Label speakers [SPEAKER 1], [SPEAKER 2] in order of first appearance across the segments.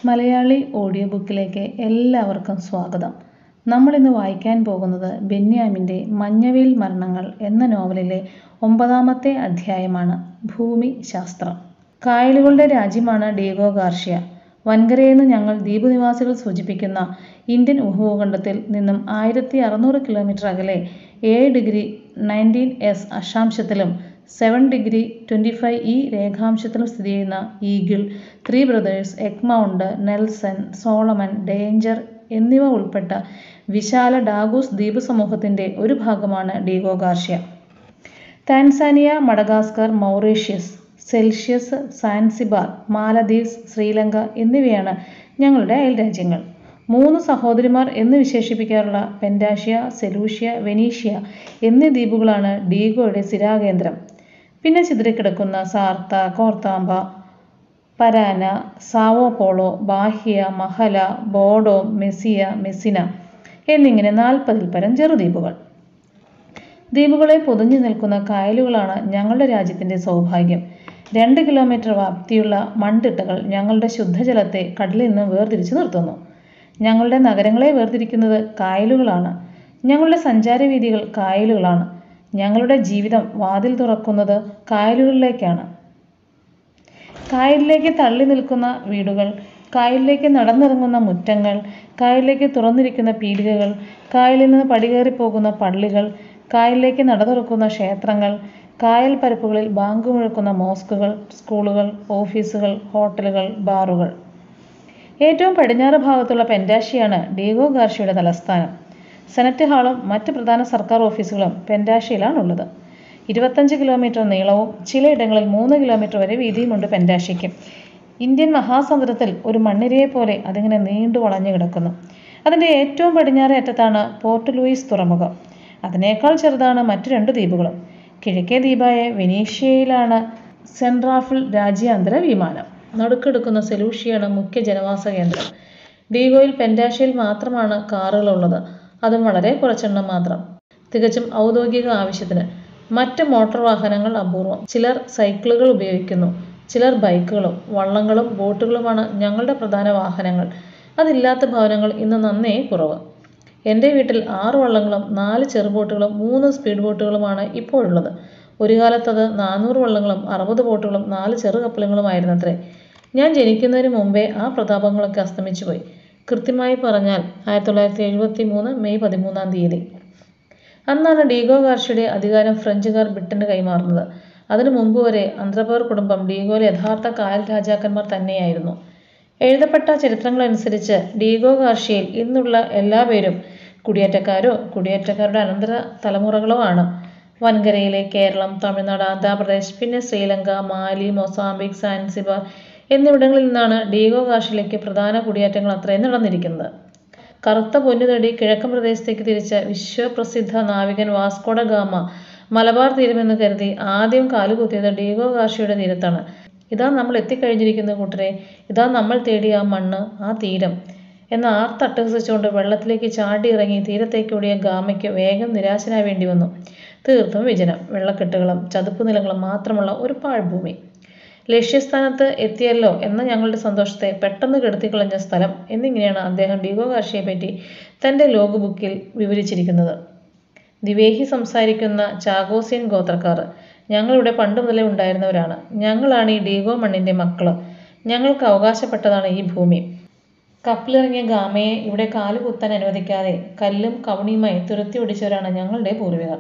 [SPEAKER 1] Malayali audio ബുക്കിലേക്ക് എല്ലാവർക്കും സ്വാഗതം നമ്മളിന്ന് വായിക്കാൻ പോകുന്നത് ബെന്യാമിൻ്റെ മഞ്ഞവെയിൽ മരണങ്ങൾ എന്ന നോവലിലെ ഒമ്പതാമത്തെ അധ്യായമാണ് ഭൂമി ശാസ്ത്രം കായലുകളുടെ രാജ്യമാണ് ഡീഗോ ഗാർഷ്യ വൻകരയെന്ന് ഞങ്ങൾ ദ്വീപ് നിവാസികൾ സൂചിപ്പിക്കുന്ന ഇന്ത്യൻ ഉപഭൂഖണ്ഡത്തിൽ നിന്നും ആയിരത്തി അറുന്നൂറ് കിലോമീറ്റർ അകലെ ഏഴ് ഡിഗ്രി നയൻറ്റീൻ എസ് അക്ഷാംശത്തിലും seven degree twenty five E രേഖാംശത്തിലും സ്ഥിതി ചെയ്യുന്ന Eagle three brothers Egmont Nelson Solomon danger എന്നിവ ഉൾപ്പെട്ട വിശാല ഡാഗൂസ് ദ്വീപ് സമൂഹത്തിൻ്റെ ഒരു ഭാഗമാണ് Diego Garcia Tanzania Madagascar Mauritius Seychelles Zanzibar മാലദ്വീപ്സ് ശ്രീലങ്ക എന്നിവയാണ് ഞങ്ങളുടെ അയൽരാജ്യങ്ങൾ മൂന്ന് സഹോദരിമാർ എന്ന് വിശേഷിപ്പിക്കാറുള്ള പെൻഡാഷ്യ സെലൂഷ്യ വെനീഷ്യ എന്നീ ദ്വീപുകളാണ് ഡീഗോയുടെ സ്ഥിരാകേന്ദ്രം പിന്നെ ചിതറിക്കിടക്കുന്ന സാർത്ത കോർത്താമ്പ പരാന സാവോ പോളോ ബാഹ്യ മഹല ബോഡോ മെസ്സിയ മെസ്സിന എന്നിങ്ങനെ നാൽപ്പതിൽ പരം ചെറുദ്വീപുകൾ ദ്വീപുകളെ പൊതിഞ്ഞു നിൽക്കുന്ന കായലുകളാണ് ഞങ്ങളുടെ രാജ്യത്തിൻ്റെ സൗഭാഗ്യം രണ്ട് കിലോമീറ്റർ വ്യാപ്തിയുള്ള മൺതിട്ടകൾ ഞങ്ങളുടെ ശുദ്ധജലത്തെ കടലിൽ നിന്ന് വേർതിരിച്ചു നിർത്തുന്നു ഞങ്ങളുടെ നഗരങ്ങളെ വേർതിരിക്കുന്നത് കായലുകളാണ് ഞങ്ങളുടെ സഞ്ചാരവീതികൾ കായലുകളാണ് ഞങ്ങളുടെ ജീവിതം വാതിൽ തുറക്കുന്നത് കായലുകളിലേക്കാണ് കായലിലേക്ക് തള്ളി നിൽക്കുന്ന വീടുകൾ കായലിലേക്ക് നടന്നിറങ്ങുന്ന മുറ്റങ്ങൾ കായലിലേക്ക് തുറന്നിരിക്കുന്ന പീടികകൾ കായലിൽ നിന്ന് പടികേറി പോകുന്ന പള്ളികൾ കായലിലേക്ക് നട തുറക്കുന്ന ക്ഷേത്രങ്ങൾ കായൽ പരപ്പുകളിൽ ബാങ്ക് മുഴക്കുന്ന മോസ്കുകൾ സ്കൂളുകൾ ഓഫീസുകൾ ഹോട്ടലുകൾ ബാറുകൾ ഏറ്റവും പടിഞ്ഞാറ് ഭാഗത്തുള്ള പെൻഡാഷിയാണ് ഡീഗോ ഗാർഷ്യയുടെ തലസ്ഥാനം സെനറ്റ് ഹാളും മറ്റ് പ്രധാന സർക്കാർ ഓഫീസുകളും പെൻഡാഷിയിലാണുള്ളത് ഇരുപത്തഞ്ച് കിലോമീറ്റർ നീളവും ചിലയിടങ്ങളിൽ മൂന്ന് കിലോമീറ്റർ വരെ വീതിയുമുണ്ട് പെൻഡാഷിക്ക് ഇന്ത്യൻ മഹാസമുദ്രത്തിൽ ഒരു മണ്ണിരയെ പോലെ അതിങ്ങനെ നീണ്ടു വളഞ്ഞു കിടക്കുന്നു അതിൻ്റെ ഏറ്റവും പടിഞ്ഞാറേ അറ്റത്താണ് പോർട്ട് ലൂയിസ് തുറമുഖം അതിനേക്കാൾ ചെറുതാണ് മറ്റു രണ്ട് ദ്വീപുകളും കിഴക്കേ ദ്വീപായ വെനീഷ്യയിലാണ് സെൻട്രാഫിൽ രാജ്യാന്തര വിമാനം നടുക്കെടുക്കുന്ന സെലൂഷ്യയാണ് മുഖ്യ ജനവാസ കേന്ദ്രം ഡീഗോയിൽ പെൻഡാഷ്യയിൽ മാത്രമാണ് കാറുകളുള്ളത് അതും വളരെ കുറച്ചെണ്ണം മാത്രം തികച്ചും ഔദ്യോഗിക ആവശ്യത്തിന് മറ്റ് മോട്ടോർ വാഹനങ്ങൾ അപൂർവം ചിലർ സൈക്കിളുകൾ ഉപയോഗിക്കുന്നു ചിലർ ബൈക്കുകളും വള്ളങ്ങളും ബോട്ടുകളുമാണ് ഞങ്ങളുടെ പ്രധാന വാഹനങ്ങൾ അതില്ലാത്ത ഭവനങ്ങൾ ഇന്ന് നന്നേ കുറവ് എൻ്റെ വീട്ടിൽ ആറ് വള്ളങ്ങളും നാല് ചെറുബോട്ടുകളും മൂന്ന് സ്പീഡ് ബോട്ടുകളുമാണ് ഇപ്പോഴുള്ളത് ഒരു കാലത്തത് നാനൂറ് വള്ളങ്ങളും അറുപത് ബോട്ടുകളും നാല് ചെറു കപ്പലുകളുമായിരുന്നത്രേ ഞാൻ ജനിക്കുന്നതിന് മുമ്പേ ആ പ്രതാപങ്ങളൊക്കെ അസ്തമിച്ചു പോയി കൃത്യമായി പറഞ്ഞാൽ ആയിരത്തി തൊള്ളായിരത്തി എഴുപത്തി മൂന്ന് മെയ് പതിമൂന്നാം തീയതി അന്നാണ് ഡീഗോ ഗാർഷ്യയുടെ അധികാരം ഫ്രഞ്ചുകാർ ബ്രിട്ടന് കൈമാറുന്നത് അതിനു മുമ്പ് വരെ അന്ത്രപർ കുടുംബം ഡീഗോയിലെ യഥാർത്ഥ കായൽ രാജാക്കന്മാർ തന്നെയായിരുന്നു എഴുതപ്പെട്ട ചരിത്രങ്ങളനുസരിച്ച് ഡീഗോ ഗാർഷ്യയിൽ ഇന്നുള്ള എല്ലാ പേരും കുടിയേറ്റക്കാരോ കുടിയേറ്റക്കാരുടെ അനന്തര തലമുറകളോ ആണ് വൻകരയിലെ കേരളം തമിഴ്നാട് ആന്ധ്രാപ്രദേശ് പിന്നെ ശ്രീലങ്ക മാലി മൊസാംബിക് സാൻസിബാർ എന്നിവിടങ്ങളിൽ നിന്നാണ് ഡീഗോ ഗാർഷ്യയിലേക്ക് പ്രധാന കുടിയേറ്റങ്ങൾ അത്രയും നടന്നിരിക്കുന്നത് കറുത്ത പൊന്നു തേടി കിഴക്കൻ പ്രദേശത്തേക്ക് തിരിച്ച വിശ്വപ്രസിദ്ധ നാവികൻ വാസ്കോഡ ഗാമ മലബാർ തീരമെന്ന് കരുതി ആദ്യം കാലുകുത്തിയത് ഡീഗോ ഗാർഷ്യയുടെ തീരത്താണ് ഇതാ നമ്മൾ എത്തിക്കഴിഞ്ഞിരിക്കുന്ന കൂട്ടരെ ഇതാ നമ്മൾ തേടിയ ആ മണ്ണ് ആ തീരം എന്ന് ആർത്തട്ടഹസിച്ചുകൊണ്ട് വെള്ളത്തിലേക്ക് ചാടി ഇറങ്ങി തീരത്തേക്ക് ഓടിയ ഗാമയ്ക്ക് വേഗം നിരാശനായി വേണ്ടി വന്നു തീർത്തും വിജനം വെള്ളക്കെട്ടുകളും ചതുപ്പ് നിലങ്ങളും മാത്രമുള്ള ഒരു പാഴ്ഭൂമി ലക്ഷ്യസ്ഥാനത്ത് എത്തിയല്ലോ എന്ന ഞങ്ങളുടെ സന്തോഷത്തെ പെട്ടെന്ന് കെടുത്തിക്കളഞ്ഞ സ്ഥലം എന്നിങ്ങനെയാണ് അദ്ദേഹം ഡീഗോ ഗാർഷ്യയെ പറ്റി തൻ്റെ ലോഗ് ബുക്കിൽ വിവരിച്ചിരിക്കുന്നത് ദിവേഹി സംസാരിക്കുന്ന ചാഗോസിയൻ ഗോത്രക്കാർ ഞങ്ങളിവിടെ പണ്ട് മുതലേ ഉണ്ടായിരുന്നവരാണ് ഞങ്ങളാണ് ഈ ഡീഗോ മണ്ണിൻ്റെ മക്കൾ ഞങ്ങൾക്ക് അവകാശപ്പെട്ടതാണ് ഈ ഭൂമി കപ്പിലിറങ്ങിയ ഗാമയെ ഇവിടെ കാല് കുത്താൻ അനുവദിക്കാതെ കല്ലും കവണിയുമായി തുരത്തി ഒടിച്ചവരാണ് ഞങ്ങളുടെ പൂർവികർ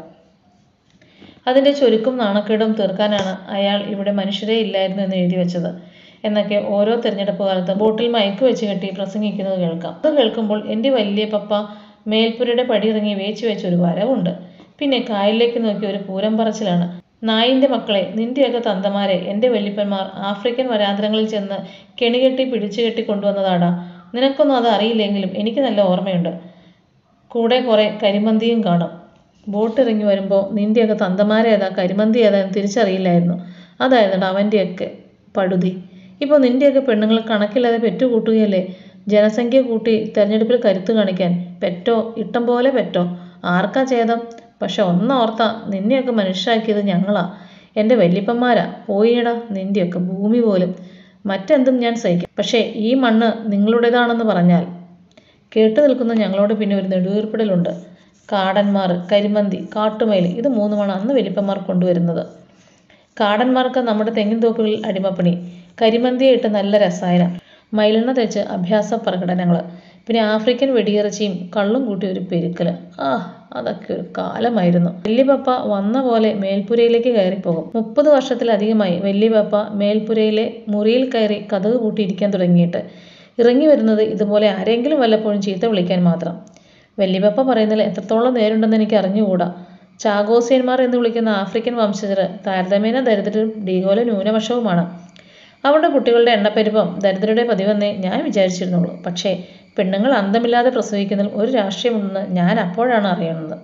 [SPEAKER 1] അതിൻ്റെ ചുരുക്കും നാണക്കേടും തീർക്കാനാണ് അയാൾ ഇവിടെ മനുഷ്യരെ ഇല്ലായിരുന്നു എന്ന് എഴുതി വെച്ചത് എന്നൊക്കെ ഓരോ തിരഞ്ഞെടുപ്പ് കാലത്ത് ബോട്ടിൽ മയക്ക് വെച്ച് കെട്ടി പ്രസംഗിക്കുന്നത് കേൾക്കാം അത് കേൾക്കുമ്പോൾ എൻ്റെ വലിയ പപ്പ മേൽപ്പുരയുടെ പടിയിറങ്ങി വേച്ചു വെച്ച ഒരു വരവുണ്ട് പിന്നെ കായലിലേക്ക് നോക്കി ഒരു പൂരം പറച്ചിലാണ് നായിൻ്റെ മക്കളെ നിന്റെയൊക്കെ തന്തമാരെ എൻ്റെ വല്യപ്പന്മാർ ആഫ്രിക്കൻ വരാന്തരങ്ങളിൽ ചെന്ന് കെണികെട്ടി പിടിച്ചു കെട്ടി കൊണ്ടുവന്നതാടാ നിനക്കൊന്നും അത് അറിയില്ലെങ്കിലും എനിക്ക് നല്ല ഓർമ്മയുണ്ട് കൂടെ കുറേ കരിമന്തിയും കാണും ബോട്ട് ഇറങ്ങി വരുമ്പോൾ നിന്റെയൊക്കെ തന്തമാരെ ഏതാ കരിമന്തി ഏതാ എന്ന് തിരിച്ചറിയില്ലായിരുന്നു അതായിരുന്നു അവൻ്റെയൊക്കെ പടുതി ഇപ്പോൾ നിന്റെയൊക്കെ പെണ്ണുങ്ങൾ കണക്കില്ലാതെ പെറ്റുകൂട്ടുകയല്ലേ ജനസംഖ്യ കൂട്ടി തെരഞ്ഞെടുപ്പിൽ കരുത്ത് കാണിക്കാൻ പെറ്റോ ഇട്ടം പോലെ പെറ്റോ ആർക്കാ ഛേദം പക്ഷെ ഒന്നോർത്ത നിന്നെയൊക്കെ മനുഷ്യരാക്കിയത് ഞങ്ങളാ എൻ്റെ വല്യപ്പന്മാരാ പോയിടാ നിന്റെയൊക്കെ ഭൂമി പോലും മറ്റെന്തും ഞാൻ സഹിക്കും പക്ഷേ ഈ മണ്ണ് നിങ്ങളുടേതാണെന്ന് പറഞ്ഞാൽ കേട്ടു നിൽക്കുന്ന ഞങ്ങളോട് പിന്നെ ഒരു നെടുവീർപ്പിടലുണ്ട് കാടന്മാർ കരിമന്തി കാട്ടുമയിൽ ഇത് മൂന്നുമാണ് അന്ന് വലിപ്പന്മാർ കൊണ്ടുവരുന്നത് കാടന്മാർക്ക് നമ്മുടെ തെങ്ങിൻ തോപ്പുകളിൽ അടിമപ്പണി കരിമന്തിയെ ഇട്ട് നല്ല രസായനം മയിലെണ്ണ തേച്ച് അഭ്യാസ പ്രകടനങ്ങൾ പിന്നെ ആഫ്രിക്കൻ വെടിയിറച്ചിയും കള്ളും കൂട്ടി ഒരു പെരുക്കൽ ആ അതൊക്കെ ഒരു കാലമായിരുന്നു വല്യപ്പ വന്ന പോലെ മേൽപ്പുരയിലേക്ക് കയറിപ്പോകും മുപ്പത് വർഷത്തിലധികമായി വല്യപ്പ മേൽപ്പുരയിലെ മുറിയിൽ കയറി കഥക് കൂട്ടിയിരിക്കാൻ തുടങ്ങിയിട്ട് ഇറങ്ങി വരുന്നത് ഇതുപോലെ ആരെങ്കിലും വല്ലപ്പോഴും ചീത്ത വിളിക്കാൻ മാത്രം വല്യപ്പ പറയുന്നതിൽ എത്രത്തോളം നേരുണ്ടെന്ന് എനിക്ക് അറിഞ്ഞുകൂടാ ചാഗോസിയന്മാർ എന്ന് വിളിക്കുന്ന ആഫ്രിക്കൻ വംശജർ താരതമ്യേന ദരിദ്രരും ഡീഗോല ന്യൂനപക്ഷവുമാണ് അവരുടെ കുട്ടികളുടെ എണ്ണപ്പെരുപ്പം ദരിദ്രരുടെ പതിവെന്നേ ഞാൻ വിചാരിച്ചിരുന്നുള്ളൂ പക്ഷേ പെണ്ണുങ്ങൾ അന്തമില്ലാതെ പ്രസവിക്കുന്നതിൽ ഒരു രാഷ്ട്രീയമുണ്ടെന്ന് ഞാൻ അപ്പോഴാണ് അറിയുന്നത്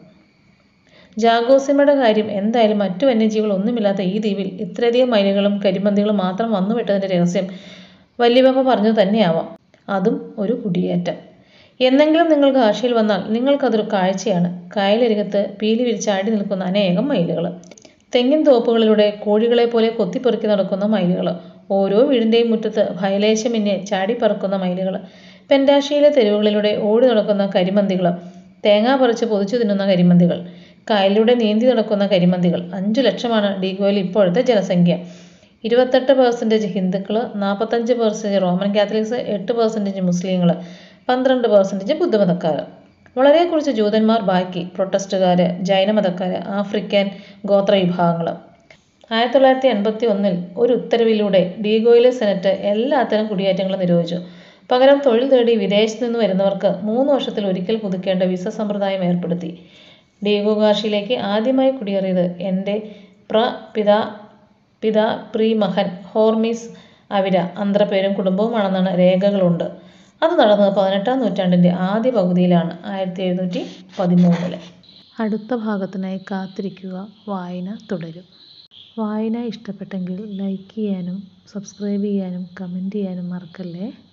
[SPEAKER 1] ജാഗോസിമയുടെ കാര്യം എന്തായാലും മറ്റു വന്യജീവികൾ ഒന്നുമില്ലാത്ത ഈ ദ്വീപിൽ ഇത്രയധികം മയിലുകളും കരിമന്തികളും മാത്രം വന്നുവിട്ടതിൻ്റെ രഹസ്യം വല്യപ്പ പറഞ്ഞു തന്നെയാവാം അതും ഒരു കുടിയേറ്റം എന്നെങ്കിലും നിങ്ങൾ കാശിയിൽ വന്നാൽ നിങ്ങൾക്കതൊരു കാഴ്ചയാണ് കായലരികത്ത് പീലി വിരിച്ചാടി നിൽക്കുന്ന അനേകം മയിലുകൾ തെങ്ങിൻ തോപ്പുകളിലൂടെ കോഴികളെ പോലെ കൊത്തിപ്പെറുക്കി നടക്കുന്ന മയിലുകൾ ഓരോ വീടിൻ്റെയും മുറ്റത്ത് ഭയലേശമിന്നെ ചാടിപ്പറക്കുന്ന മയിലുകൾ പെൻഡാഷിയിലെ തെരുവുകളിലൂടെ ഓടി നടക്കുന്ന കരിമന്തികൾ തേങ്ങ പറിച്ച് പൊതിച്ചു തിന്നുന്ന കരിമന്തികൾ കായലിലൂടെ നീന്തി നടക്കുന്ന കരിമന്തികൾ അഞ്ചു ലക്ഷമാണ് ഡീഗോയിൽ ഇപ്പോഴത്തെ ജനസംഖ്യ ഇരുപത്തെട്ട് പെർസെൻറ്റേജ് ഹിന്ദുക്കൾ നാൽപ്പത്തഞ്ച് പെർസെൻറ്റേജ് റോമൻ കാത്തലിക്സ് എട്ട് പെർസെൻറ്റേജ് മുസ്ലിങ്ങൾ പന്ത്രണ്ട് പെർസെൻറ്റേജ് ബുദ്ധമതക്കാർ വളരെ കുറച്ച് ജൂതന്മാർ ബാക്കി പ്രൊട്ടസ്റ്റുകാർ ജൈനമതക്കാർ ആഫ്രിക്കൻ ഗോത്ര വിഭാഗങ്ങൾ ആയിരത്തി തൊള്ളായിരത്തി എൺപത്തി ഒന്നിൽ ഒരു ഉത്തരവിലൂടെ ഡീഗോയിലെ സെനറ്റ് എല്ലാത്തരം കുടിയേറ്റങ്ങളും നിരോധിച്ചു പകരം തൊഴിൽ തേടി വിദേശത്ത് നിന്ന് വരുന്നവർക്ക് മൂന്ന് വർഷത്തിൽ ഒരിക്കൽ പുതുക്കേണ്ട വിസ സമ്പ്രദായം ഏർപ്പെടുത്തി ഡീഗോ കാശിയിലേക്ക് ആദ്യമായി കുടിയേറിയത് എൻ്റെ പ്രപിതാ പിതാ പ്രീ മഹൻ ഹോർമിസ് അവിര അന്ത്രപ്പേരും കുടുംബവുമാണെന്നാണ് രേഖകളുണ്ട് അത് നടന്നത് പതിനെട്ടാം നൂറ്റാണ്ടിൻ്റെ ആദ്യ പകുതിയിലാണ് ആയിരത്തി എഴുന്നൂറ്റി പതിമൂന്നിൽ അടുത്ത ഭാഗത്തിനായി കാത്തിരിക്കുക വായന തുടരും വായന ഇഷ്ടപ്പെട്ടെങ്കിൽ ലൈക്ക് ചെയ്യാനും സബ്സ്ക്രൈബ് ചെയ്യാനും കമൻറ്റ് ചെയ്യാനും മറക്കല്ലേ